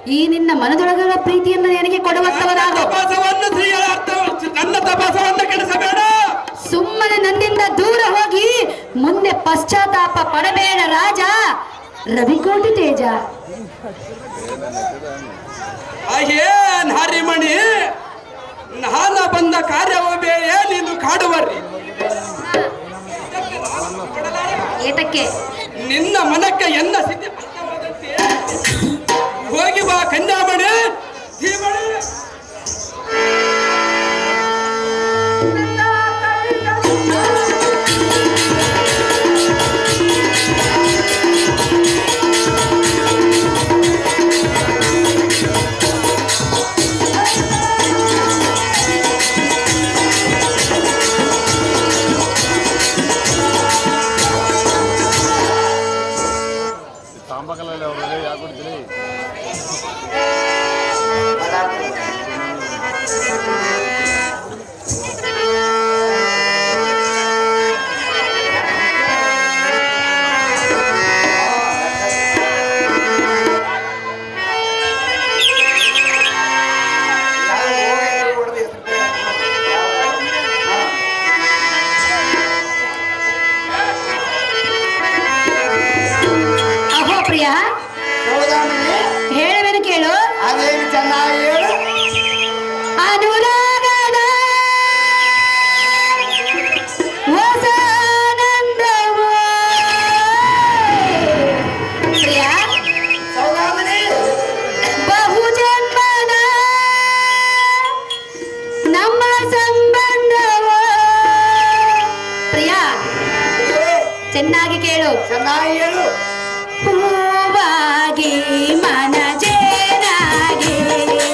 ಈ ನಿನ್ನ ಮನದೊಳಗಿರುವ ಪ್ರೀತಿಯನ್ನು ನನಗೆ ಕೊಡುವಂತವರಾಗು ತಪಾಸವನ್ನು ಸ್ತ್ರೀಯರ ಅರ್ಥ ನನ್ನ ತಪಾಸವನ್ನು ಕೆಡಿಸಬೇಡ ಸುಮ್ಮನೆ ನನ್ನಿಂದ ದೂರ ಹೋಗಿ ಮುಂದೆ ಪಶ್ಚಾತ್ತಾಪ ಪಡಬೇಡ ರಾಜ ರವಿಕೋಟಿ ತೇಜ ಏನ್ ಹರಿಮಣಿ ನಾನ ಬಂದ ಕಾರ್ಯವೋ ಬೇರೆ ನೀನು ಕಾಡುವರಿ ಏತಕ್ಕೆ ನಿನ್ನ ಮನಕ್ಕೆ ಎನ್ನ ಸ್ಥಿತಿ ಅರ್ಥವಾದಂತೆ ಹೋಗಿ ಬಾ ಕನ್ಯಾಮಣಿ ಧೀಮಣಿ ತಾಂಬಕಲಲ್ಲಿ ಅವ್ರಿಗೆ ಯಾಕೆ ಕೊಡ್ತೀರಿ ಅಹೋ ಪ್ರಿಯ ಹೇಳುವೆನು ಕೇಳು ಅದೇನು ಚೆನ್ನಾಗಿ ಹೇಳು ಅನುರಾಗದ ಹೊಸಾನಂದವೋ. ಪ್ರಿಯ ಸೌದಾಮಣಿ ಬಹುಜನ್ಮದ ನಮ್ಮ ಸಂಬಂಧವೋ ಪ್ರಿಯ ಚೆನ್ನಾಗಿ ಕೇಳು ಚೆನ್ನಾಗಿ ಹೇಳು ಹೂವಾಗಿ ಮನಜೇನಾಗಿ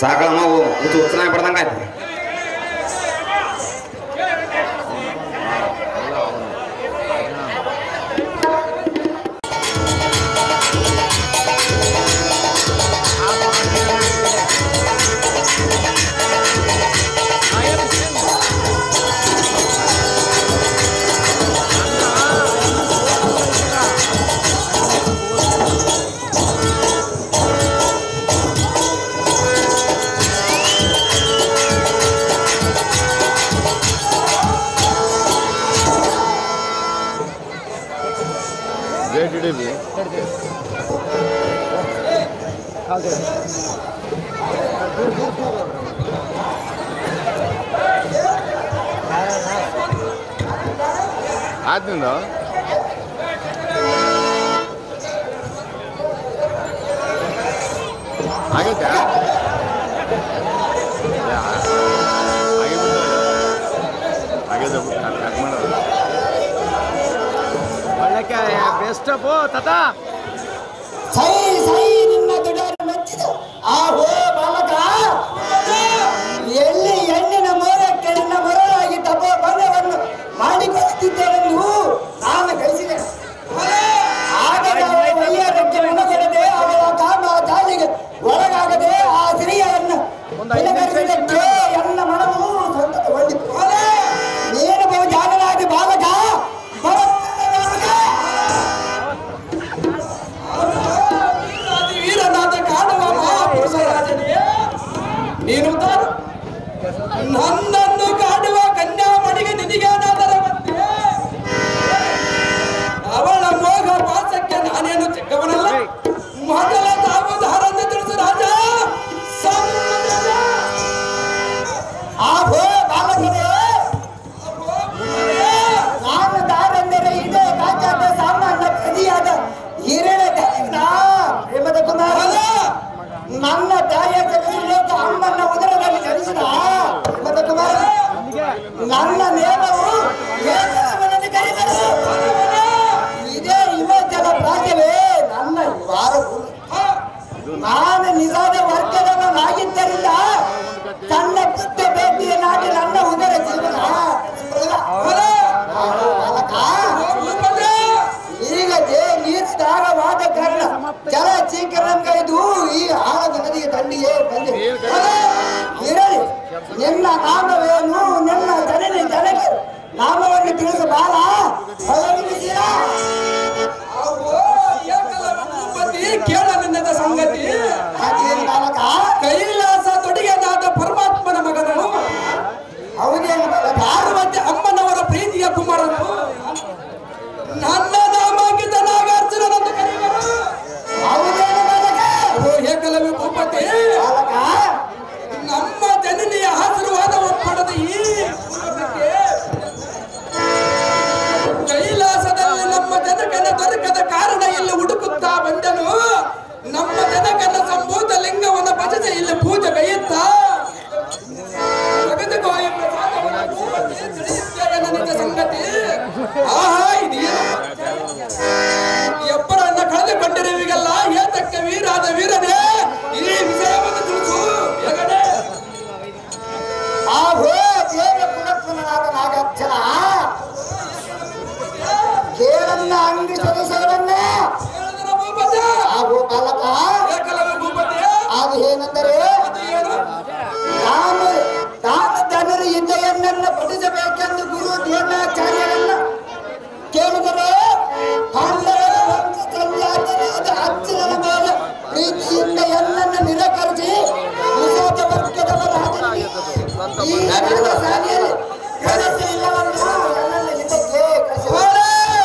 ಸಾಕಳಮ್ಮ ಹುಚ್ಚು ಹುಚ್ಚನಾಗಿ ಬಡ್ದಂಗ ಆಯ್ತು ರೇಟ್ ಹಿಡೀವಿ ಆದ್ನಿಂದ ಆಗೈತಾ ಆಗಿದೆ ಕಟ್ ಮಾಡೋದು ಒಳ್ಳೆಕ್ಕೆ ಬೆಸ್ಟಪ್ ತಾತ ಸೈ ಸೈ ನಿನ್ನ ದುಡಾರ ಮೆಚ್ಚಿದ ಆ ಹೋ ಬಾಲಕ ಎಲ್ಲಿ ಹೆಣ್ಣಿನ ಮೋರಕ್ಕೆ ನನ್ನ ಮರಳಾಗಿ ತಪ್ಪ ಬಂದವನ್ನು ಮಾಡಿಕೊಳ್ಳುತ್ತಿದ್ದೇನೆಂದು ನಾನು ಕಳಿಸಿದೆ ಆಗ ನಾವು ವೈಯಾರಕ್ಕೆ ಮನಗೊಡದೆ ಅವಳ ಕಾಮ ಜಾಲಿಗೆ ಒಳಗಾಗದೆ ಆ ಸ್ತ್ರೀಯನ್ನು ತಿರಸ್ಕರಿಸಿದ್ದಕ್ಕೆ ಎನ್ನ ಮನವು ಸಂತತಗೊಂಡಿತು ನೀನು ಬಹು ಜಾಗನಾಗಿ ಬಾಲಕ ಬರುತ್ತದೆ ಬಾಲಕ. ಆದಿ ವೀರನಾದ ಕಾಣುವ ಮಹಾಪುರುಷರಾಜನೇ ನೀನು ತಾನು ನನ್ನನ್ನು ಕಾಡುವ ಕನ್ಯಾಮಣಿಗೆ ನಿನಗೇನಾದರ ಮತ್ತೆ ಅವಳ ಮೋಹ ಪಾಸಕ್ಕೆ ನಾನೇನು ಚಿಕ್ಕವನಲ್ಲ ಮೊದಲ ತಾವು ದಾರನ್ನು ತಿಳಿಸು ರಾಜ ಸಮ್ಮುಖದ ಆಹೋ ಬಾಲಕರೇ ನಾನು ದಾರೆಂದರೆ ಇದೇ ರಾಜ್ಯದ ಸಾಮಾನ್ಯ ಪ್ರತಿಯಾದ ಹಿರಿಯ ದಲಿತ ಪ್ರೇಮದ ಕುಮಾರ ನನ್ನ ತಾಯಿಯ ಜಗತ್ತಿಲೋಕ ಅಮ್ಮನ ಉದರದಲ್ಲಿ ಜನಿಸಿದ ಪ್ರೇಮದ ಕುಮಾರ ನನ್ನ ನೇಮವು ಏಕವನನ್ನು ಕರೆದರು ಇದೇ ಹಿಮಾಚಲ ಪ್ರಾಂತ್ಯವೇ ನನ್ನ ವಾರ ನಾನು ನಿಜಾದ ವರ್ಗದವನಾಗಿದ್ದರಿಂದ ತನ್ನ ಪುಟ್ಟ ಬೇಟಿಯ ನಾಟಿ ನನ್ನ ಉದರ ಜೀವನ ಆಹೋ ಬಾಲಕ, ಈಗ ಜೇ ನೀರಿದಾಗವಾದ ಕಾರಣ ಜಲ ಚೀಕರಣಗೈದು ಈ ಆಳದ ನದಿಗೆ ದಂಡಿಗೆ ಬಂದೆ ಇರಲಿ ನಿನ್ನ ನಾಮವೇನು ನಿನ್ನ ಜನನಿ ಜನಗೆ ನಾಮವನ್ನು ತಿಳಿಸ ಬಾಲ ಹೊರಗಿದ್ದೀರಾ? ಕೇಳ ನಿನ್ನದ ಸಂಗತಿ ಅದೇನು ಬಾಲಕ ಕೈಲಾಸ ತೊಡಿಗೆನಾದ ಪರಮಾತ್ಮನ ಮಗನು ಹೌದೇನು ಬಾಲಕ ಪಾರ್ವತಿ ಅಮ್ಮನವರ ಪ್ರೀತಿಯ ಕುಮಾರನು ನನ್ನ ನಾಮಾಂಕಿತ ನಾಗಾರ್ಜುನನಂದು ಕರೆಯುವರು ಹೌದೇನು ಬಾಲಕ ಓ ಏಕಲವ್ಯ ಭೂಪತಿ ಬಾಲಕ ನಮ್ಮ ಜನನಿಯ ಆಶೀರ್ವಾದವನ್ನು ಪಡೆದ ಈ ಕುಟುಂಬಕ್ಕೆ ಕೈಲಾಸದಲ್ಲಿ ನಮ್ಮ ಜನಕನ ದೊರಕದ ಕಾರಣ ಇಲ್ಲಿ ಹುಡುಕುತ್ತಾ ಬಂದನು ನಮ್ಮ ಜನಕನ ಸಂಭೂತ ಲಿಂಗವನ್ನು ಭಜಿಸಿ ಇಲ್ಲಿ ಪೂಜೆ ಗೈಯುತ್ತಾ ಜಗತ್ತಿಗೂ ಈ ಪ್ರಸಾದವನ್ನು ಭೂಪತಿ ತಿಳಿಯುತ್ತೇವೆ ನನಗೆ ಸಂಗತಿ ಆಹಾ ಇದೇನು ಎಬ್ಬರನ್ನ ಕಳೆದುಕೊಂಡಿರುವಿಗಲ್ಲ ಏತಕ್ಕೆ ವೀರಾದ ವೀರನೇ ಈ ವಿಷಯವನ್ನು ತಿಳಿಸು ಹೆಗಡೆ ಆಹೋ ದೇವ ಪುನಃಪುನರಾದ ನಾಗಾರ್ಜುನ ಕೇಳನ್ನ ಅಂಗಿ ಸದಸ್ಯರನ್ನ ಹೇಳಿದನ ಭೂಪತಿ ಆಹೋ ಬಾಲಕ ಏಕಲವ್ಯ ಭೂಪತಿ ಅದು ಏನೆಂದರೆ ಅದು ಏನು ನಾನು ತಾನು ಜನರು ಇದ್ದೆಯನ್ನ ಪಠಿಸಬೇಕೆಂದು ಗುರು ದೇವಾಚಾರ್ಯರನ್ನ ಕೇಳಿದರೆ ಪಾಂಡವರ ವಂಶ ಸಂಜಾತರಾದ ಅರ್ಜುನನ ಮೇಲೆ ಪ್ರೀತಿಯಿಂದ ಎನ್ನನ್ನು ನಿರಾಕರಿಸಿ ವಿರೋಧ ವರ್ಗದವ ರಾಜನಿಗೆ ಈ ನಡೆದ ಸಾಲಿಯಲ್ಲಿ ಕೆಲಸ ಇಲ್ಲವೆಂದು ನನ್ನನ್ನು ಇದಕ್ಕೆ ಕರೆಸಿದರು.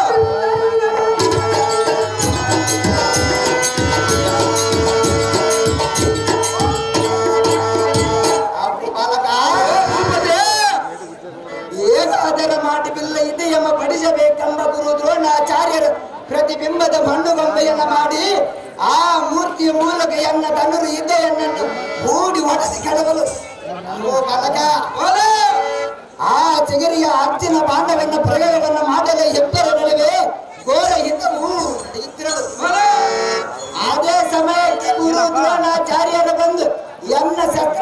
ಆಹೋ ಬಾಲಕ ಏಕಾದರ ಮಾಟವಿಲ್ಲ ಇದೆ ಎಂಬ ಪಡಿಸಬೇಕೆಂಬ ಗುರು ದ್ರೋಣಾಚಾರ್ಯರ ಪ್ರತಿಬಿಂಬದ ಮಣ್ಣು ಗೊಂಬೆಯನ್ನ ಮಾಡಿ ಆ ಮೂರ್ತಿಯ ಮೂಲಕ ಎನ್ನ ತನ್ನರು ಇದೆಯನ್ನನ್ನು ಹೂಡಿ ಒಡೆಸಿ ಕೆಡವಲು ಓ ಬಾಲಕ ಆ ಚಿಗರಿಯ ಅರ್ಜಿನ ಬಾಂಧವನ್ನ ಪ್ರಯೋಗವನ್ನ ಮಾಡಲು ಇಬ್ಬರ ನಡುವೆ ಘೋರ ಯುದ್ಧವು ನಡೆಯುತ್ತಿರಲು ಅದೇ ಸಮಯಕ್ಕೆ ಗುರು ದ್ರೋಣಾಚಾರ್ಯರು ಬಂದು ಎನ್ನ ಸತ್ತ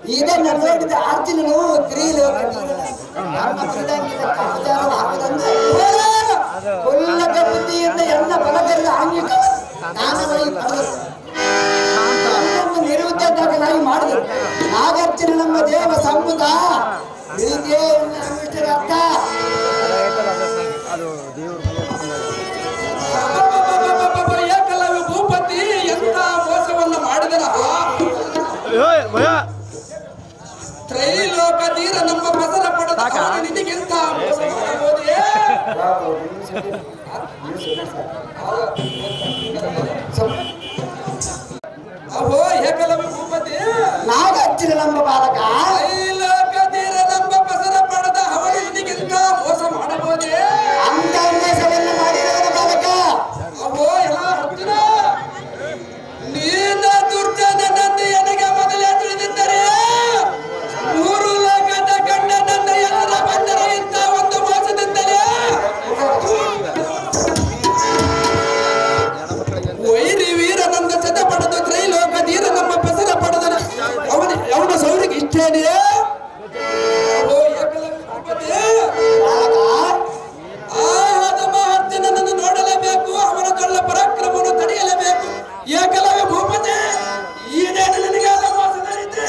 ಇದನ್ನ ನೋಡಿದ ಅರ್ಜುನನು ತ್ರಿಲೋಕ ನಮ್ಮ ಶ್ರೀಲಂಕಿತ ಕಾಮಚಾರವಾಗುವುದೊಂದು ಉಲ್ಲಕ ಬುದ್ಧಿಯಿಂದ ಎಲ್ಲ ಬಲಗಲ್ಲ ಆಂಗಿಕ ಜ್ಞಾನವಾಗಿ ಪಡೆದರು ನಮ್ಮನ್ನು ನಿರುದ್ಯೋಗನಾಗಿ ಮಾಡಿದರು ನಾಗಾರ್ಜುನ ನಮ್ಮ ದೇವ ಸಂಬುದ ಪ್ರೀತಿಯೇ ಅನ್ನುವುದರ ಅರ್ಥ ಅಬ್ಬಬ್ಬಬ್ಬಬ್ಬಬ್ಬಬ್ಬ, ಏಕಲವ್ಯ ಭೂಪತಿ ಎಂತ ಮೋಸವನ್ನ ಮಾಡಿದರ ತ್ರೈಲೋಕ ತೀರ ನಮ್ಮ ಪಸರ ಪಡೆದ ಅವನು ನಿನಗೆಂತ ಮೋಸ ಮಾಡಬಹುದೇ ಅಹೋ ಏಕಲವ್ಯ ಭೂಪತಿ ನಾಗಾರ್ಜುನ ನಮ್ಮ ಬಾಲಕ ತ್ರೈಲೋಕ ತೀರ ನಮ್ಮ ಪಸರ ಪಡೆದ ಅವನು ನಿನಗೆಂತ ಮೋಸ ಮಾಡಬಹುದೇ ಅಂತ ಉದ್ದೇಶವನ್ನು ಮಾಡಿದವನ ಬಾಲಕ ಅಹೋ ಎಲ್ಲ ಹತ್ತಿರ ನೀನ ದುರ್ಜನನನ್ನು ನನಗೆ ಮೊದಲೇ ತಿಳಿದಿದ್ದರೆ ಮೂರು ಲೋಕದ ಗಂಡ ನನ್ನ ಎಲ್ಲರ ಬಂದರೆ ಇಂಥ ಒಂದು ಮೋಸದಿಂದಲೇ ವೈರಿ ವೀರನಂದ ಸದ ಪಡೆದು ತ್ರೈಲೋಕ ಧೀರ ನಮ್ಮ ಪಸರ ಪಡೆದ ಅವನ ಅವನ ಸೌರಿಗೆ ಇಷ್ಟೇನೆಯೇ ಅಹೋ ಏಕಲವ್ಯ ಭೂಪತಿ. ಬಾಲಕ ಆ ಹದಮ ಅರ್ಜುನನನ್ನು ನೋಡಲೇಬೇಕು ಅವನ ಕಳ್ಳ ಪರಾಕ್ರಮವನ್ನು ತಡೆಯಲೇಬೇಕು ಏಕಲವ್ಯ ಭೂಪತಿ ಈಡೇನು ನಿನಗೆ ಆದ ಮೋಸದಲ್ಲಿದ್ದೆ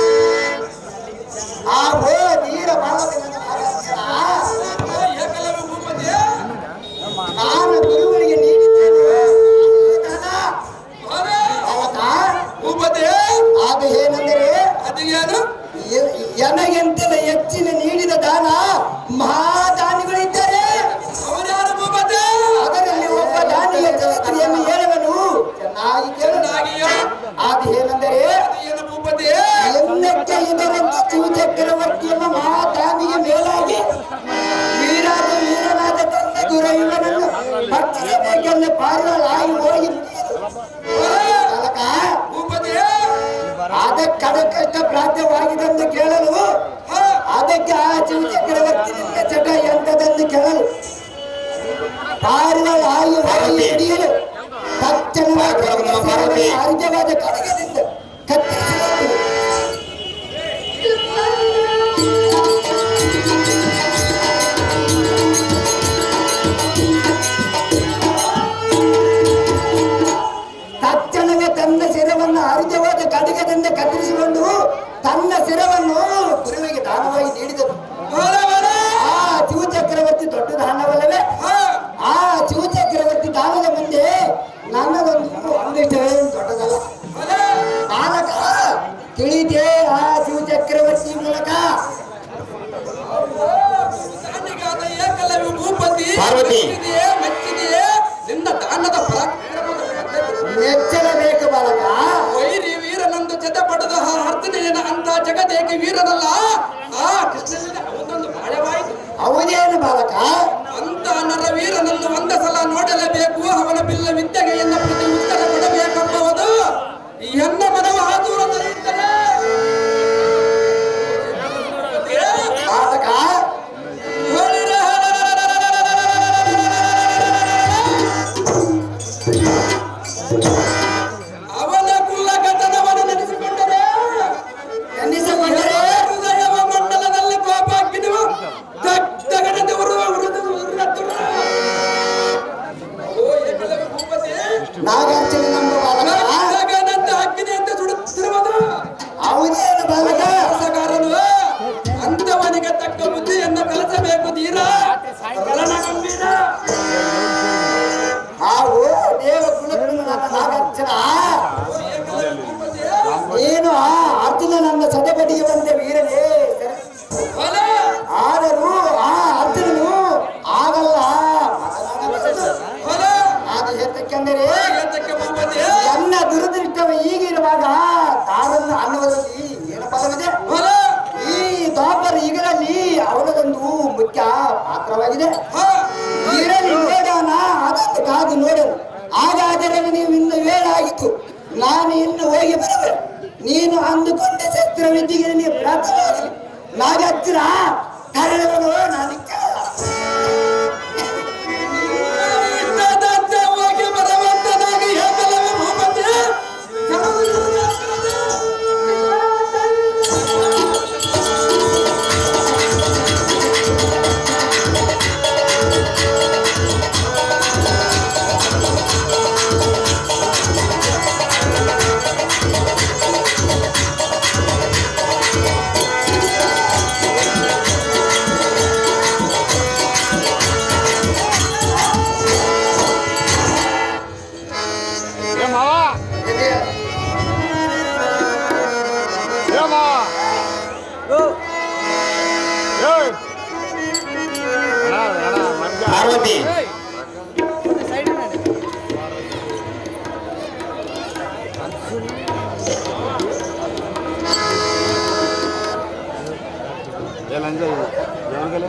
ಆ ಹೋ ವೀರ ಬಾಲಕನ ನಾಗಾರ್ಜುನ ಓ ಏಕಲವ್ಯ ಭೂಪತಿ ನಾನು ಗುರುವಿಗೆ ನೀಡಿದ್ದೇನೆ ದಾನ. ಅರೆ, ಬಾಲಕ ಭೂಪತಿ ಅದು ಏನೆಂದರೆ ಅದು ಏನು ಎ- ಎನಗೆಂತಲೇ ಹೆಚ್ಚಿನ ನೀಡಿದ ದಾನ ಮಹಾದಾನಿಗಳಿದ್ದಾರೆ ಅವರ್ಯಾರು ಭೂಪತಿ ಅದರಲ್ಲಿ ಒಬ್ಬ ದಾನಿಯ ಚರಿತ್ರೆಯನ್ನು ಹೇಳುವನು ಚೆನ್ನಾಗಿ ಕೇಳು ಚೆನ್ನಾಗಿ ಹೇಳು. ಅದು ಏನೆಂದರೆ ಅದು ಏನು ಭೂಪತಿ ಎನ್ನಕ್ಕೆ ಇದರಂತೆ ಶಿವಚಕ್ರವರ್ತಿಯನ್ನ ಮಹಾದಾನಿಗೆ ಮೇಲಾಗಿ ವೀರಾದ ವೀರನಾದ ತಂದೆ ಗುರು ಇವನನ್ನು ಭಕ್ತಿಸಬೇಕೆಂದು ಪಾರಿಗಳಾಗಿ ಹೋಗಿ ಬಾಲಕ ಭೂಪತಿ ಅದಕ್ಕೆ ಕಷ್ಟ ಪ್ರಾಪ್ತವಾಗಿದೆಂದು ಕೇಳಲು ಹ, ಅದಕ್ಕೆ ಆ ಶಿವಚಕ್ರವರ್ತಿನಿಂದ ಚಟ ಎಂತದೆಂದು ಕೇಳಲು ಪಾರಿಗಳಾಗಿ ಹೋಗಿ ಹಿಡಿಯಲು ತಕ್ಷಣವಾಗಿ ಅರ್ಜವಾದ ಕಡಗದಿಂದ ಕತ್ತರಿಸಿದರು ತಕ್ಷಣವೇ ತನ್ನ ಶಿರವನ್ನು ಅರ್ಜವಾದ ಕಡಗದಿಂದ ಕತ್ತರಿಸಿಕೊಂಡು ತನ್ನ ಶಿರವನ್ನು ಗುರುವಿಗೆ ದಾನವಾಗಿ ನೀಡಿದರು ಬರ, ಬರ. ಆ ಶಿವಚಕ್ರವರ್ತಿ ದೊಡ್ಡ ದಾನವಲ್ಲವೇ ಹ, ಆ ಶಿವಚಕ್ರವರ್ತಿ ದಾನದ ಮುಂದೆ ನನ್ನದೊಂದು ಒಂದಿಷ್ಟವೇನು ದೊಡ್ಡದಲ್ಲ ಬರ. ಬಾಲಕ ತಿಳಿದೇ ಆ ಶಿವಚಕ್ರವರ್ತಿ ಮೂಲಕ ದಾನಿಗಾದ ಏಕಲವ್ಯ ಭೂಪತಿ ಪಾರ್ವತಿ. ಮೆಚ್ಚಿದೆಯೇ ಮೆಚ್ಚಿದೆಯೇ ನಿನ್ನ ದಾನದ ಪರಾಕ್ರಮದ ಪದ್ಧತಿ ಮೆಚ್ಚಲೇಬೇಕು ಬಾಲಕ ವೈರಿ ವೀರನಂದು ಜತೆ ಪಡೆದ ಆ ಅರ್ಜುನನ ಅಂತ ಜಗದೇಕಿ ವೀರನಲ್ಲ ಆ ಕೃಷ್ಣನಿಂದ ಅವನೊಂದು ಮಾಯವಾಯಿತು ಅವನೇನು ಬಾಲಕ ಅಂತ ನರವೀರನನ್ನು ಒಂದ ಸಲ ನೋಡಲೇಬೇಕು ಅವನ ಬಿಲ್ಲ ವಿದ್ಯೆಗೆ ಎನ್ನ ಪ್ರತಿ ಉತ್ತರ ಕೊಡಬೇಕೆಂಬುವುದು ಎನ್ನ ಮನವ ದೂರದಲ್ಲಿ ಇದ್ದರೆ ಬಾಲಕ ಅವನ ಕುಲ್ಲಕತನವನ್ನು ನೆನೆಸಿಕೊಂಡರೆ ಎನ್ನಿಸಿಕೊಂಡರೆ ಹೃದಯವ ಮಂಡಲದಲ್ಲಿ ಕೋಪ ಹಾಕಿದೆವು ದಗಡದ ಉರುವ ಉರಿದು ಉರಿದದ್ದುರ. ಓ ಏಕಲವ್ಯ ಭೂಪತಿ ನಾಗಾರ್ಜುನ ನಮ್ಮ ಬಾಲಕ ದಗಡದಂತೆ ಹಾಕಿದೆ ಅಂತ ಸುಡುತ್ತಿರುವುದು ಅವನೇನು ಬಾಲಕ ಕೆಲಸಗಾರನು ಅಂತವನಿಗೆ ತಕ್ಕ ಬುದ್ಧಿಯನ್ನು ಕಲಿಸಬೇಕು ಧೀರ ರಣಗಂಭೀರ ನಾವು ದೇವ ಕುಲಕುಲ ನನ್ನ ನಾಗಾರ್ಜುನ ಏನು ಆ ಅರ್ಜುನನನ್ನ ಸದಬಡಿಗೆ ಬಂದ ವೀರನೇ ಹೊಲ ಆದರೂ ಆ ಅರ್ಜುನನು ಆಗಲ್ಲ ಮಾತನಾಡಬಾರದು. ಹೊಲ ಅದು ಎತ್ತಕ್ಕೆಂದರೆ ಏತಕ್ಕೆ ಭೂಪತಿ ನನ್ನ ದುರದೃಷ್ಟವ ಈಗಿರುವಾಗ ತಾರನ್ನು ಅನ್ನುವುದರಲ್ಲಿ ಏನು ಫಲವಿದೆ ಹೊಲ ಈ ದ್ವಾಪರ ಈಗಲಲ್ಲಿ ಅವನದೊಂದು ಮುಖ್ಯ ಪಾತ್ರವಾಗಿದೆ ಹ ಇರಲಿ ನೋಡೋಣ ಅದನ್ನು ಕಾದು ನೋಡೋಣ ಹಾಗಾದರೆ ನೀವು ಇನ್ನು ವೇಳಾಗಿತ್ತು ನಾನು ಇನ್ನು ಹೋಗಿ ಬರುವೆ ನೀನು ಅಂದುಕೊಂಡ ಶಸ್ತ್ರವಿದ್ದಿಗೆ ನೀನು ಪ್ರಾರ್ಥನೆ ನಾಗತ್ತಿರ ಕರಳವನು ನಾನು ಕೇಳಲ್ಲ ಇಷ್ಟದಂತೆ ಹೋಗಿ ಬರುವಂತನಾಗಿ ಏಕಲವ್ಯ ಭೂಪತಿ ಕೆಲವು ಏಯ್! ಅಣ್ಣ, ಅಣ್ಣ, ಮಂಜ. ಪಾರ್ವತಿ ఏ లంజ ఎవరికెళ్ళ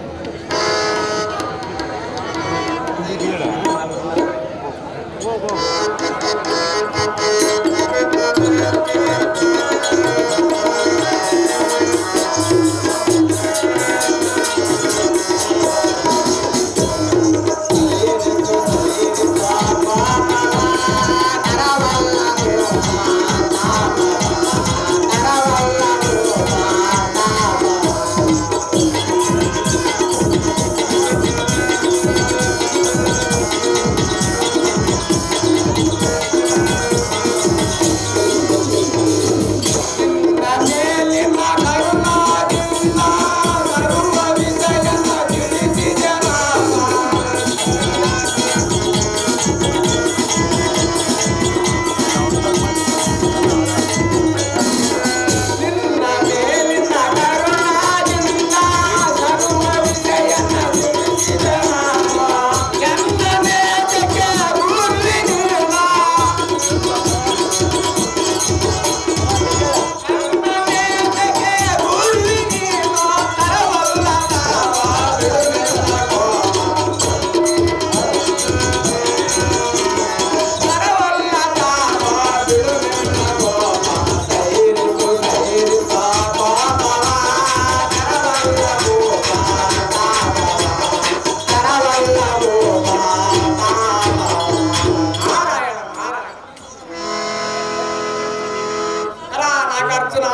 ನಾಗಾರ್ಜುನ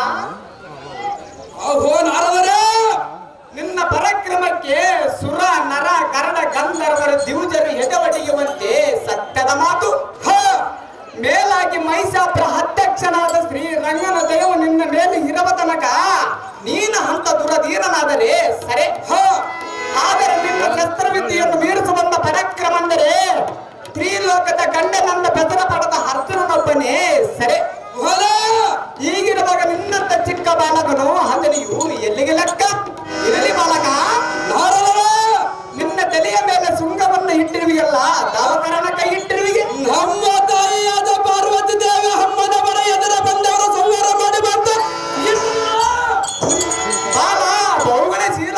ಅಹೋ ನಾರದರೆ ನಿನ್ನ ಪರಾಕ್ರಮಕ್ಕೆ ಸುರ ನರ ಕರಡ ಗಂಧರ್ವರ ದಿವುಜರು ಎದವಡಿಯುವಂತೆ ಸತ್ಯದ ಮಾತು ಹ! ಮೇಲಾಗಿ ಮೈಸಾಪುರ ಅಧ್ಯಕ್ಷನಾದ ಶ್ರೀ ರಂಗನ ದೇವು ನಿನ್ನ ಮೇಲೆ ಇರವ ತನಕ ನೀನ ಹಂತ ದುರಧೀರನಾದರೆ ಸರೆ ಹ! ಆದರೆ ನಿನ್ನ ಶಸ್ತ್ರವಿದ್ಯೆಯನ್ನು ಮೀರಿಸು ಬಂದ ಪರಾಕ್ರಮ ಅಂದರೆ ತ್ರಿಲೋಕದ ಗಂಡನನ್ನ ಬೆದರ ಪಡೆದ ಅರ್ಜುನನೊಬ್ಬನೇ ಸರೆ ಹೊಲ ಈಗಿರುವಾಗ ನಿನ್ನಂತ ಚಿಕ್ಕ ಬಾಲಕನು ಹದನಿಯು ಎಲ್ಲಿಗೆ ಲೆಕ್ಕ ಇರಲಿ ಬಾಲಕ ನಿನ್ನ ತಲೆಯ ಮೇಲೆ ಸುಂಗವನ್ನು ಇಟ್ಟಿರುವಿಯಲ್ಲ ದಾವಕರಣ ಕೈ ಇಟ್ಟಿರುವಿಗೆ ನಮ್ಮ ತಾಯಿಯಾದ ಪಾರ್ವತಿ ದೇವಿ ಅಮ್ಮನವರ ಎದುರ ಬಂದವರ ಸಂಹಾರ ಮಾಡಿ ಬಂದ ಬಾಲ ಬಹುಗಣೆ ಶೀಲ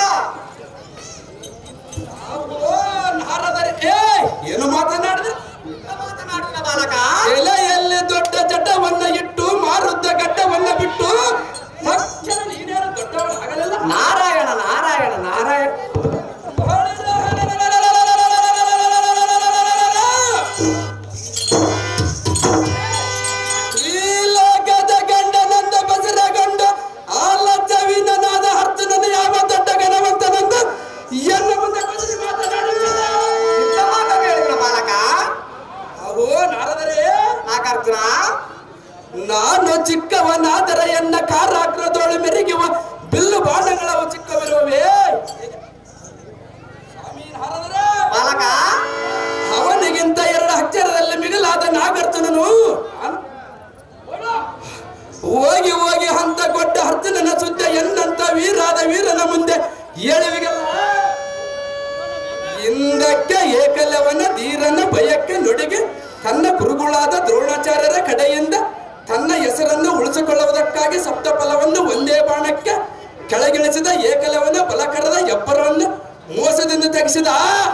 ಏನು ಮಾತನಾಡಿದ ಮಾತನಾಡಿದ ಬಾಲಕ ಎಲೆಯಲ್ಲಿ ದೊಡ್ಡ ಜಡ್ಡವನ್ನ ಇಟ್ಟು ಮಾರುದ್ದ ಗಡ್ಡವನ್ನ ಬಿಟ್ಟು ತಕ್ಷಣ ನೀನೇನು ದೊಡ್ಡವನಾಗಲಿಲ್ಲ ನಾರಾಯಣ ನಾರಾಯಣ ನಾರಾಯಣ ಶ್ರೀಲೋಕದ ಗಂಡನಂದ ಬಸರಗೊಂಡ ಆಲಚವಿನನಾದ ಅರ್ಜುನನ ಯಾವ ದೊಡ್ಡ ಗಣವಂತನಂದ ಎನ್ನ ಮುಂದೆ ಬದಲಿ ಮಾತನಾಡುವುದಿಲ್ಲ. ಇಂಥ ಮಾತನ್ನು ಹೇಳಿದ್ರ ಬಾಲಕ ಅಹೋ ನಾರದರೆ ನಾಗಾರ್ಜುನ ನಾನು ಚಿಕ್ಕವನಾದರ ಎನ್ನ ಕಾರಾಗ್ರದೋಳು ಮೆರುಗುವ ಬಿಲ್ಲು ಬಾಣಗಳವು ಚಿಕ್ಕವಿರುವವೇ ಬಾಲಕ ಅವನಿಗಿಂತ ಎರಡು ಅಕ್ಷರದಲ್ಲಿ ಮಿಗಿಲಾದ ನಾಗಾರ್ಜುನನು ಹೋಗಿ ಹೋಗಿ ಹಂತ ಕೊಟ್ಟ ಅರ್ಜುನನ ಸುದ್ದ ಎನ್ನಂತ ವೀರಾದ ವೀರನ ಮುಂದೆ ಏಳುವಿಗಲ್ಲ ಹಿಂದಕ್ಕೆ ಏಕಲವನ ಧೀರನ ಭಯಕ್ಕೆ ನುಡಿಗೆ ತನ್ನ ಗುರುಗಳಾದ ದ್ರೋಣಾಚಾರ್ಯರ ಕಡೆಯಿಂದ ತನ್ನ ಹೆಸರನ್ನು ಉಳಿಸಿಕೊಳ್ಳುವುದಕ್ಕಾಗಿ ಸಪ್ತಫಲವನ್ನು ಒಂದೇ ಬಾಣಕ್ಕೆ ಕೆಳಗಿಳಿಸಿದ ಏಕಲವನ ಬಲಕರದ ಎಬ್ಬರವನ್ನು ಮೋಸದಿಂದ ತೆಗೆಸಿದ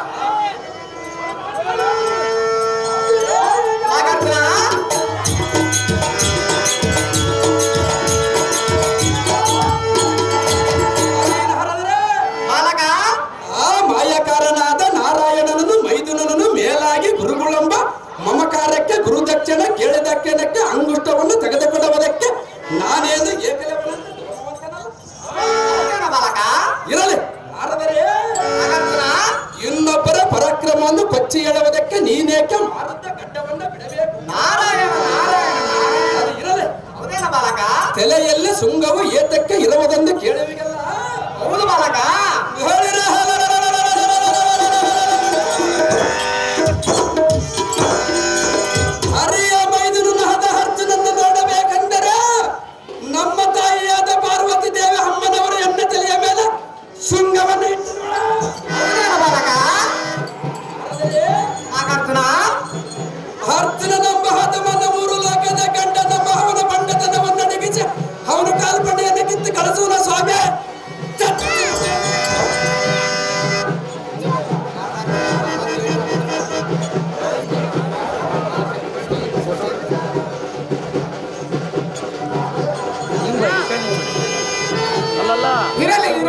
ಬಾಲಕ ಆ ಮಾಯಕಾರನಾದ ನಾರಾಯಣನನ್ನು ಮೈದುನನನ್ನು ಮೇಲಾಗಿ ಗುರುಗುಳೆಂಬ ಮಮಕಾರಕ್ಕೆ ಗುರುದಕ್ಷಿಣ ಕೇಳಿದಕ್ಷಿಣಕ್ಕೆ ಅಂಗುಷ್ಟವನ್ನು ತೆಗೆದುಕೊಳ್ಳುವುದಕ್ಕೆ ನಾನೇನು ಏಕಲವನಂತೆ ಬಾಲಕ ಇರಲಿ ನಾರದರೆ ಇನ್ನೊಬ್ಬರ ಪರಾಕ್ರಮವನ್ನು ಕೊಚ್ಚಿ ಹೇಳುವುದಕ್ಕೆ ನೀನೇಕೆ ಮಾರುತ್ತ ಗಡ್ಡವನ್ನು ಬಿಡಬೇಕು ನಾರಾಯಣ ನಾರಾಯಣ ಅದು ಇರಲಿ ಹೌದೇನ ಬಾಲಕ ತಲೆಯಲ್ಲಿ ಸುಂಗವು ಏತಕ್ಕೆ ಇರುವುದೆಂದು ಕೇಳುವಿಗಲ್ಲ ಹೌದು ಬಾಲಕ ಹರಿಯ ಮೈದುನನ್ನು ಹದ ಅರ್ಜುನನ್ನು ನೋಡಬೇಕೆಂದರೆ ನಮ್ಮ ತಾಯಿಯಾದ ಪಾರ್ವತಿ ದೇವಿ ಅಮ್ಮನವರ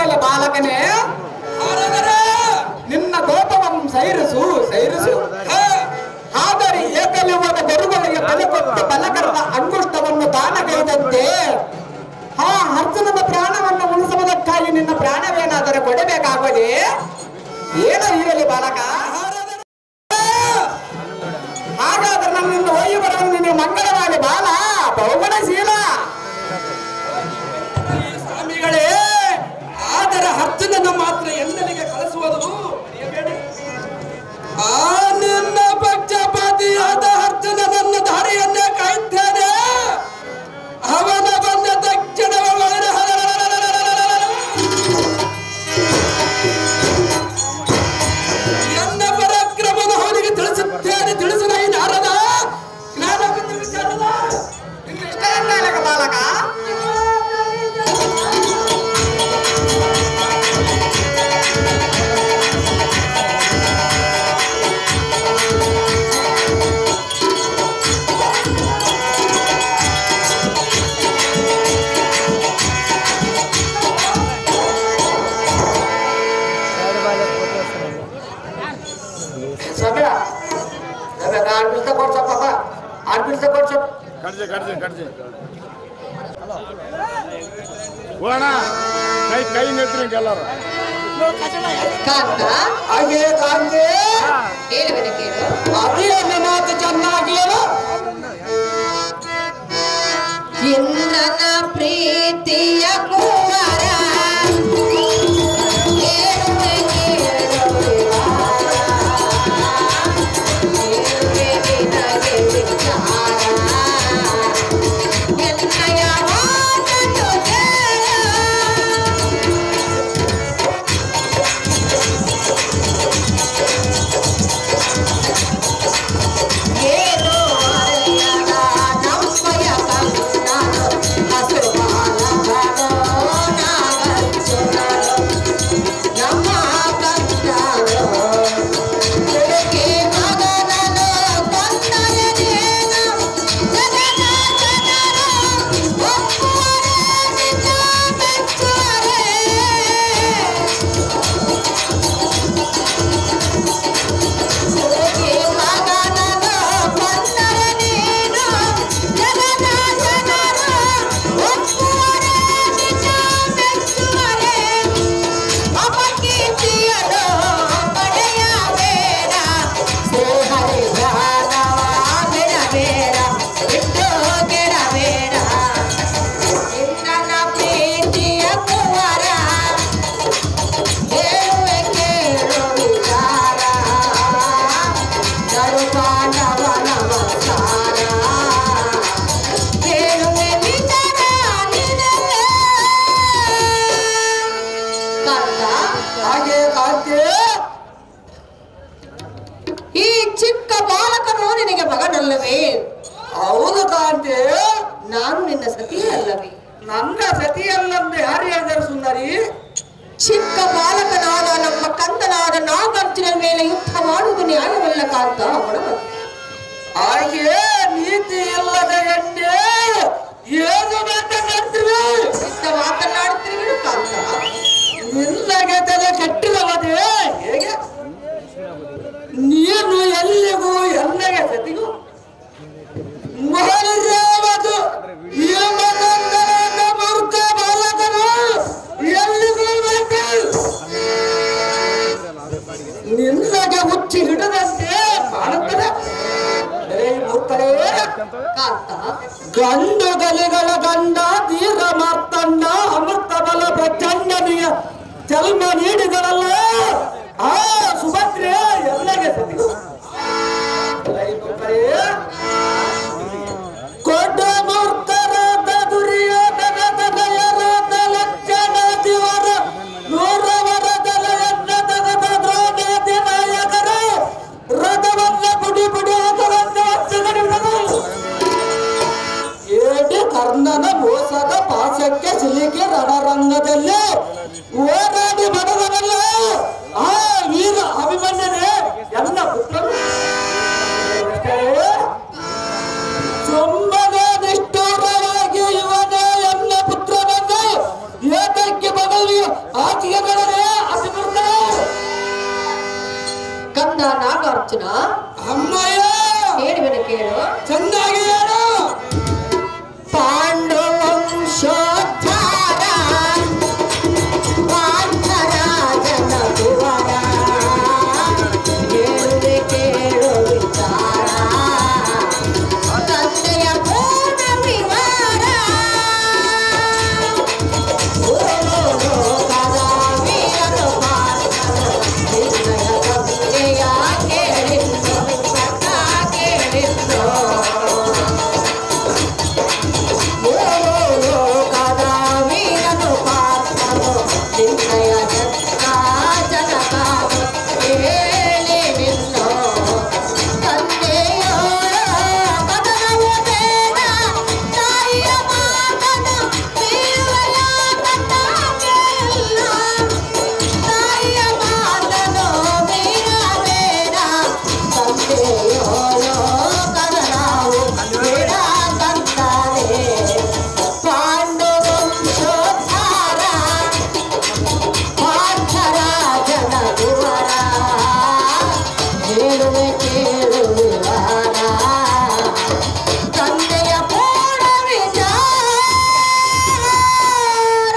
ಇರಲಿ ಬಾಲಕನೇ ಹಾಗಾದರೆ ನಿನ್ನ ಕೋಪವನ್ನು ಸೈರಿಸು ಸೈರಿಸು ಹೇ, ಆದರೆ ಏಕಲಿಂಗದ ಗುರುಗಳಿಗೆ ಬಲಿ ಕೊಟ್ಟು ಬಲಕರದ ಅಂಗುಷ್ಟವನ್ನು ದಾನಗೈದಂತೆ ಆ ಅರ್ಜುನನ ಪ್ರಾಣವನ್ನು ಉಳಿಸುವುದಕ್ಕಾಗಿ ನಿನ್ನ ಪ್ರಾಣವೇನಾದರೂ ಕೊಡಬೇಕಾಗುವುದೇ ಏನೋ ಇರಲಿ ಬಾಲಕ ಹಾಗಾದ್ರೆ ನನ್ನಿಂದ ಹೋಗಿ ಬರಲು ನಿನಗೆ ಮಂಗಳವಾದಿ ಬಾಲ ಬಹುಗುಣಶೀಲ ಸ್ವಾಮಿಗಳೇ ಆದರೆ ಅರ್ಜುನನ ಮಾತ್ರ ಎಂದನಿಗೆ ಕಳಿಸುವುದು ಮರೆಯಬೇಡಿ. ಆ ನಿನ್ನ ಪಕ್ಷಪಾತಿಯಾದ ಅರ್ಜುನನನ್ನ ದಾರಿಯನ್ನೇ ಕಾಯುತ್ತೇನೆ ಅವನ ಬಂದ ತಕ್ಷಣ ಎನ್ನ ಪರಾಕ್ರಮನ ಅವನಿಗೆ ತಿಳಿಸುತ್ತೇನೆ ತಿಳಿಸು ನೈ ನಾರದ ಜ್ಞಾನ ಬಿಂದು ವಿಚಾರದ ನಿನ್ನ ಇಷ್ಟ ಎಂದಾಲಕ ಬಾಲಕ ಸಮಯ ಆಡ್ಬಿಡ್ತ ಕೊಡ್ಸಪ್ಪ ಆಡ್ಬಿಡ್ತ ಕೊಡ್ಸಪ್ಪ ಕಡ್ಜೆ ಕಡ್ಜೆ ಕಡ್ಜೆ ಹೋಗೋಣ ಕೈ ಕೈ ನಿಲ್ತ್ರಿ ಎಲ್ಲರೂ ಕಾಂತ ಹಾಗೆ ಕಾಂಗೆ ಹೇಳುವೆನ ಕೇಳು ಅದೇನ ಮಾತು ಚೆನ್ನಾಗಿ ಹೇಳು. ಇಂದ್ರನ ಪ್ರೀತಿಯ ಕುಮಾರ ಹೇಳುವೆ ಕೇಳುವಿರಾ? ಹೇಳುವೆ ನಿನಗೆ ವಿಚಾರ. ಎನ್ನಯ ಮಾತನ್ನು ಕೇಳು. ಏನು ಅರಿಯದ ನಮ್ಮಯ ಕಣ್ಣನು ಹಸುವಾಲಗನು ನಾಗರ್ಜುನನು ನಮ್ಮ ಕಂದನು ಬೆಳಗ್ಗೆ ಮಗನನು ಕೊಂದಯನೇನು ಜಗದ ಜನರು ಒಪ್ಪುವರೆ ನಿಜ ಮೆಚ್ಚುವರೆ ಸುರಗಿ ಮಗನನು ಕೊಂದರೆ ನೀನು ಜಗದ ಜನರು ಒಪ್ಪುವರೆ ನಿಜ ಮೆಚ್ಚುವರೆ ಅಪಕೀರ್ತಿಯನು ಪಡೆಯಬೇಡ ಸ್ನೇಹರಿ ಧ್ಯಾನವ ಬಿಡಬೇಡ ಬಿಟ್ಟು ಕೆಡಬೇಡ ಇಂದ್ರನ ಪ್ರೀತಿಯ ಕುವರ ಹೇಳುವೆ ಕೇಳು ವಿಚಾರ ನಡುಪಾಂಡವ ನಮಸ್ಕಾರ ಹೇಳುವೆ ವಿಚಾರ ನಿನಗೆ ಕಾಂತ ಹಾಗೆ ಕಾಂತಿ ಈ ಚಿಕ್ಕ ಬಾಲಕನು ನಿನಗೆ ಮಗನಲ್ಲವೇ ಹೌದು ಕಾಂತಿ ನಾನು ನಿನ್ನ ಸತಿಯಲ್ಲವೇ ನನ್ನ ಸತಿಯಲ್ಲಂದು ಯಾರು ಹೇಳಿದರು ಸುಂದರಿ ಚಿಕ್ಕ ಬಾಲಕನಾದ ನಮ್ಮ ಕಂದನಾದ ನಾಗಾರ್ಜುನ ಮೇಲೆ ಯುದ್ಧ ಮಾಡುವುದು ನ್ಯಾಯವಲ್ಲ ಕಾಂತ ಹೊರಬಂತು ಹಾಗೆ ನೀತಿ ಇಲ್ಲದ ಗಂಟೆ ಏನು ಮಾತನಾಡ್ತೀವಿ ಇಂಥ ಮಾತನಾಡುತ್ತಿರುವೆ ಕಾಂತ ನಿನ್ನಗೆ ತಲೆ ಕೆಟ್ಟಿರವದೆ ಹೇಗೆ ನೀನು ಎಲ್ಲಿಗೂ ಎಲ್ಲಗೆ ಸತಿಗೂ ಮಹಳಿರೇವದು ಈ ಮನಂದರದ ಮೂರ್ಖ ಬಾಲಕನು ಎಲ್ಲಿಗೂ ಬೇಕು ನಿನ್ನಗೆ ಹುಚ್ಚಿ ಹಿಡದಂತೆ ಕಾಣುತ್ತದೆ ಏ ಮೂರ್ಖರೇ ಕಾಂತ ಗಂಡು ಗಲಿಗಳ ಗಂಡ ಧೀರ ಮಾರ್ತಂಡ ಅಮೃತ ಬಲ ಪ್ರಚಂಡನಿಯ ಜನ್ಮ ನೀಡಿದರಲ್ಲ ಆ ಸುಭದ್ರೆ ಎಲ್ಲಗೆ ಸತಿಗೂ ಏ ಮೂರ್ಖರೇ, ಕೊಡ ಮೂರ್ಖರಾದ ದುರ್ಯೋಧನ ತನಯರಾದ ಲಕ್ಷಣಾಧಿವರ ನೂರವರದಲ ಎನ್ನ ತಗದ ದ್ರೋಣಾದಿ ನಾಯಕರ ರಥವನ್ನ ಪುಡಿ ಪುಡಿ ಹಾಕರಂತ ಹಚ್ಚಗಡಿಬಿಡದು ಏಡಿ ಕರ್ಣನ ಮೋಸದ ಪಾಶಕ್ಕೆ ಸಿಲುಕಿ ರಣರಂಗದಲ್ಲಿ ಹೋರಾಡಿ ಬಡದವಲ್ಲ ಆ ವೀರ ಅಭಿಮನ್ಯನೇ ಎಲ್ಲ ಪುತ್ರನು ಸುಮ್ಮನೆ ನಿಷ್ಠೂರವಾಗಿ ಇವನೇ ಎಲ್ಲ ಪುತ್ರನನ್ನು ಏತಕ್ಕೆ ಬದಲಿ ಆತ ನಾಗಾರ್ಜುನ ಅಮ್ಮಯ್ಯ ಹೇಳುವೆನು ಕೇಳು ಚೆನ್ನಾಗಿ ಹೇಳು ಪಾಂಡವಂಶೋದ್ಧಾರ ಪಾರ್ಥರಾಜನ ಕುವರ ಹೇಳುವೆ ಕೇಳು ವಿಚಾರ ತಂದೆಯ ಪೂರ್ಣ ವಿವರ ಲೋಕದ ವೀರರು ಭಾರತರು ನಿರ್ಣಯ ಕವಿತೆಯ ಕೇಳಿದ್ದು ಕೇಳಿದ್ದು ಲೋಕದ ವೀರನು ಪಾರ್ಥನು ನಿನ್ನಯ ಜನ ಜನಕಾನು ಹೇಳಿ ನಿನ್ನೋ ತಂದೆಯೋ ಕದನವು ಬೇಡ ತಾಯಿಯ ಮಾತನು ಬೀಳುವೆಯ ಕಟ್ಟಾಗಿಲ್ಲ ತಾಯಿಯ ಮಾತನು ಬೀಳಬೇಡ ತಂದೆಯೋ ಕದನವು ಬೇಡ ತಂತಾರೆ ಪಾಂಡವಂಶೋದ್ಧಾರ ಪಾರ್ಥರಾಜನ ಕುವರ ಹೇಳುವೆ ಕೇಳುವಿವಾರ ತಂದೆಯ ಪೂರ್ಣ ವಿಚಾರ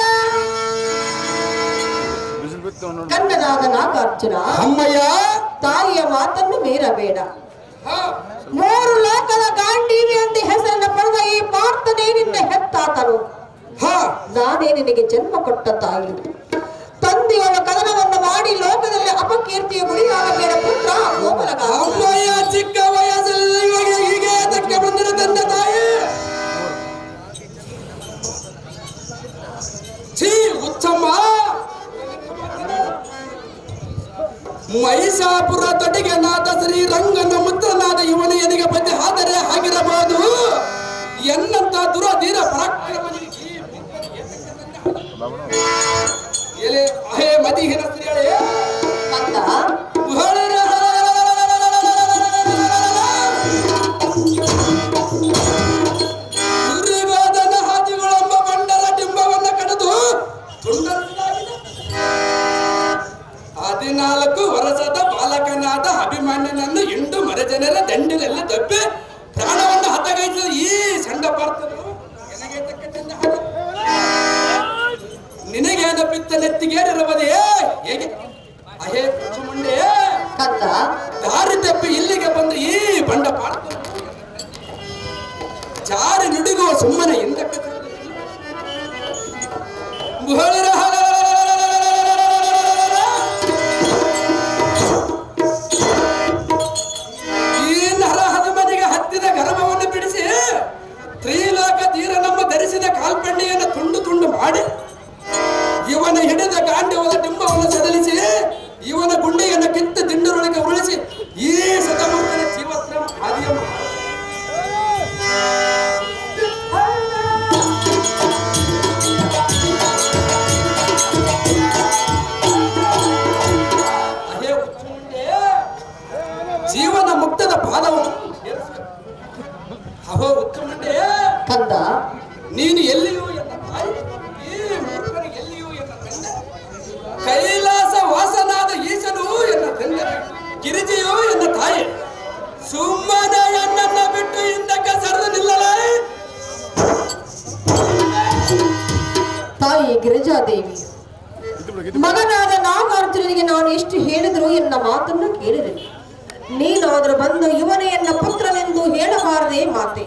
ಬಿಸಿಲು ಬಿತ್ತು ನೋಡಿ ಕನ್ನಡಾದ ನಾಗಾರ್ಜುನ ಅಮ್ಮಯ್ಯ ತಾಯಿಯ ಮಾತನ್ನು ಮೀರಬೇಡ ಹಾ, ಮೂರು ಲೋಕದ ಗಾಂಡೀವಿ ಎಂದ ಹೆಸರನ್ನ ಪಡೆದ ಈ ಪಾರ್ಥನೇ ನಿನ್ನ ಹೆತ್ತಾತನು ಹಾ, ನಾನೇ ನಿನಗೆ ಜನ್ಮ ಕೊಟ್ಟ ತಾಯಿ ತಂದೆಯವರ ಕದನವನ್ನು ಮಾಡಿ ಲೋಕದಲ್ಲಿ ಅಪಕೀರ್ತಿಯ ಗುರಿಯಾಗಬೇಡ ಪುತ್ರ ಕೋಮಲಗ ಅಮ್ಮಯ್ಯ ಚಿಕ್ಕ ವಯಸ್ಸಲ್ಲಿ ಇವಾಗ ಹೀಗೆ ಅದಕ್ಕೆ ಬಂದಿರೋ ತಂದೆ ತಾಯಿ ಛೀ ಹುಚ್ಚಮ್ಮ ಮಹಿಷಾಪುರ ತೊಟ್ಟಿಗೆ ನಾದ ಶ್ರೀರಂಗನ ಮುದ್ರನಾದ ಇವನ ಎನಿಗೆ ಬಂದು ಆದರೆ ಆಗಿರಬಹುದು ಎನ್ನಂತ ದುರಧೀರ ಪರಾಕ್ರಮನಿಗೆ ಈ ಬುದ್ಧನಿಗೆ ಎಲೆ ಅಹೇ ಮದಿಹಿನ ಸ್ತ್ರೀಯಳೇ ಕಂದ ದುರ್ಯೋಧನ ಹಾದಿಗಳೆಂಬ ಬಂಡರ ಡಿಂಬವನ್ನ ಕಡಿದು ತುಂಡರಿಸಲಾಗಿದೆ ಹದಿನಾಲ್ಕು ವರ್ಷದ ಬಾಲಕನಾದ ಅಭಿಮನ್ಯನನ್ನು ಇಂಡು ಮರಜನರ ದಂಡಿನಲ್ಲಿ ತಪ್ಪಿ ಪ್ರಾಣವನ್ನು ಹತಗೈಸಿದ ಈ ಸಣ್ಣ ಪಾರ್ಥನು ನಿನಗೆ ತಕ್ಕ ಚಂದ ಹಾಡು. ನಿನಗೇನ ಪಿತ್ತ ನೆತ್ತಿಗೇರಿರುವುದೇ ಹೇಗೆ ಅಹೇ ಮುಂಡೆ ಕಂದ ದಾರಿ ತಪ್ಪಿ ಇಲ್ಲಿಗೆ ಬಂದು ಈ ಬಂಡ ಪಾರ್ಥ ಜಾರಿ ನುಡಿಗುವ ಸುಮ್ಮನೆ ಹಿಂದಕ್ಕೆ ಬುಹಳಿರ ಈ ನರ ಹನುಮನಿಗೆ ಹತ್ತಿದ ಗರ್ಭವನ್ನು ಬಿಡಿಸಿ ತ್ರಿಲೋಕ ತೀರ ನಮ್ಮ ಧರಿಸಿದ ಕಾಲ್ಪಂಡಿಯನ್ನು ತುಂಡು ತುಂಡು ಮಾಡಿ ಇವನ ಹಿಡಿದ ಗಾಂಡ್ಯವದ ಡಿಂಬವನ್ನು ಸಡಲಿಸಿ ಇವನ ಗುಂಡಿಯನ್ನು ಕಿತ್ತು ತಿಂಡರೊಳಗೆ ಉರುಳಿಸಿ ಈ ಶತಮಾನದ ಜೀವಕ್ರಮ ಹಾದಿಯ ಅದೇ ಹುಚ್ಚುಂಡೆ ಜೀವನ ಮುಕ್ತದ ಪಾದವನ್ನು ಅಹೋ ಹುಚ್ಚುಂಡೆ ಕಂದ ನೀನು ಎಲ್ಲಿಯೂ ಎನ್ನ ತಾಯಿ ಈ ಮೂರ್ಖನಿಗೆ ಎಲ್ಲಿಯೂ ಎನ್ನ ತಂದೆ ಕೈಲಾಸ ವಾಸನಾದ ಈಶನು ಎನ್ನ ತಂದೆ ಗಿರಿಜೆಯು ಎನ್ನ ತಾಯಿ ಸುಮ್ಮನೆ ಎನ್ನನ್ನ ಬಿಟ್ಟು ಹಿಂದಕ್ಕೆ ಸರಿದು ನಿಲ್ಲಲೇ ತಾಯಿ ಗಿರಿಜಾದೇವಿ ಇದು ಬಿಡು, ಇದು ಬಿಡು. ಮಗನಾದ ನಾಗಾರ್ಜುನನಿಗೆ ನಾನು ಎಷ್ಟು ಹೇಳಿದರೂ ಎನ್ನ ಮಾತನ್ನು ಕೇಳಿದೆ ನೀನಾದರೂ ಬಂದು ಇವನೇ ಎನ್ನ ಪುತ್ರನೆಂದು ಹೇಳಬಾರದೆ ಮಾತೆ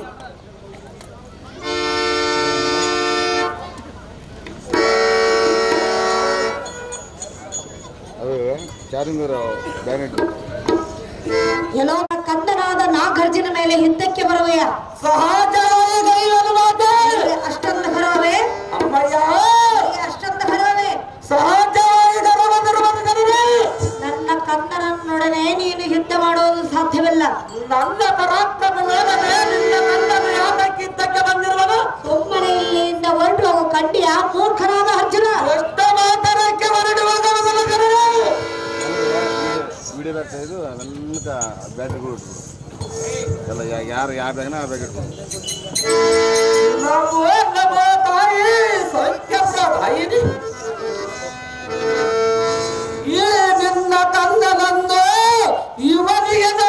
ಅದು ಚಾರ್ಜಿಂಗ್ ಬ್ಯಾನೆಟ್ ಏನೋ ಕಂದನಾದ ನಾಗಾರ್ಜುನ ಮೇಲೆ ಹಿಂದಕ್ಕೆ ಬರುವೆಯ ಸಹಜವಾಗಿ ಗೈರಲು ಮಾತೆ ಅಷ್ಟೊಂದು ಬರುವೆ ಅಮ್ಮಯ್ಯ ಅಷ್ಟೊಂದು ಬರುವೆ ಸಹಜವಾಗಿ ಗರ್ಭವಂತರು ಬಂದಿದ್ದಾರೆ ನನ್ನ ಕಂದನನ್ನೊಡನೆ ನೀನು ಯುದ್ಧ ಮಾಡುವುದು ಸಾಧ್ಯವಿಲ್ಲ ನನ್ನ ಪರಾಕ್ರಮ ನೋಡದೆ ನಿನ್ನ ಕಣ್ಣನ್ನು ಯಾತಕ್ಕಿದ್ದಕ್ಕೆ ಬಂದಿರುವನು ಸುಮ್ಮನೆ ಇಲ್ಲಿಂದ ಹೊರಟು ಹೋಗು ಕಂಡಿಯ ಮೂರ್ಖನಾದ ಅರ್ಜುನ ಎಷ್ಟು ಮಾತರಕ್ಕೆ ಹೊರಡುವ ಗಮನದಲ್ಲಿ ವಿಡಿಯೋ ಬ್ಯಾಗ್ ಇದು ಅವೆಲ್ಲ ಬ್ಯಾಟ್ರಿಗಳು ಇಟ್ಬಿಡು ಎಲ್ಲ ಯಾ- ಯಾರು ಯಾರ ಬ್ಯಾಗ್ನ ಆ ಬ್ಯಾಗ್ ಇಟ್ಬಿಡು ನಮೋ ನಮೋ ತಾಯಿ ಸಂಖ್ಯ ಪ್ರಧಾಯಿನಿ ಈ ನಿನ್ನ ತಂದನಂದು ಇವನಿಗೆ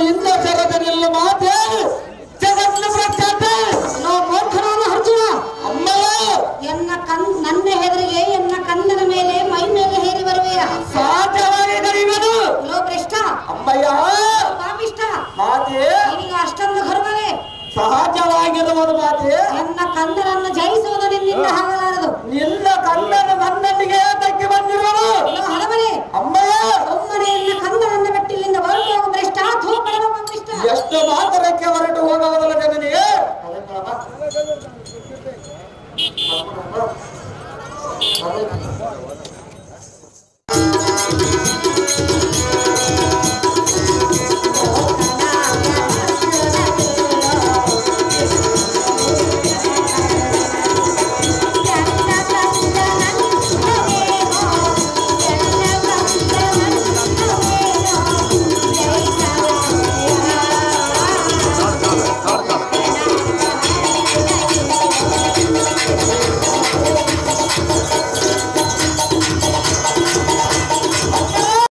ಇಂದ ಜಗದ ನಿಲ್ಲು ಮಾತೆ ಜಗನ್ನ ಪ್ರಖ್ಯಾತೆ ನಾವು ಮೂರ್ಖನಾದ ಅರ್ಜುನ ಅಮ್ಮಯ್ಯ ಎನ್ನ ಕಣ್ ನನ್ನ ಹೆದರಿಗೆ ಎನ್ನ ಕಣ್ಣನ ಮೇಲೆ ಮೈ ಮೇಲೆ ಹೇರಿ ಬರುವೆಯ ಸಾಧ್ಯವಾಗಿ ಕಡಿಮೆನು ಲೋ ಭ್ರಷ್ಟ ಅಮ್ಮಯ್ಯ ಪಾಪಿಷ್ಟ ಮಾತೆ ನಿನಗ ಅಷ್ಟೊಂದು ಗರ್ವವೇ ಸಹಜವಾಗಿರುವುದು ಮಾತೆ ಎನ್ನ ಕಣ್ಣನನ್ನು ಜಯಿಸುವುದು ನಿನ್ನಿಂದ ಆಗಲಾರದು ನಿನ್ನ ಕಣ್ಣನ್ನು ನನ್ನಲ್ಲಿಗೆ ಏತಕ್ಕೆ ಬಂದಿರುವುದು ಲೋ ಹಲವರೇ ಅಮ್ಮಯ್ಯ ಒಮ್ಮನೆ ಎನ್ನ ಕಣ್ಣನನ್ನ ಬೆಟ್ಟಿಲಿಂದ ಹೊರಟು ಹೋಗು ಭ್ರಷ್ಟ ಧೂಪಡಲು ಬಂದಿಷ್ಟ ಎಷ್ಟು ಮಾತರಕ್ಕೆ ಹೊರಟು ಹೋಗುವುದಲ್ಲ ಜನನಿಗೆ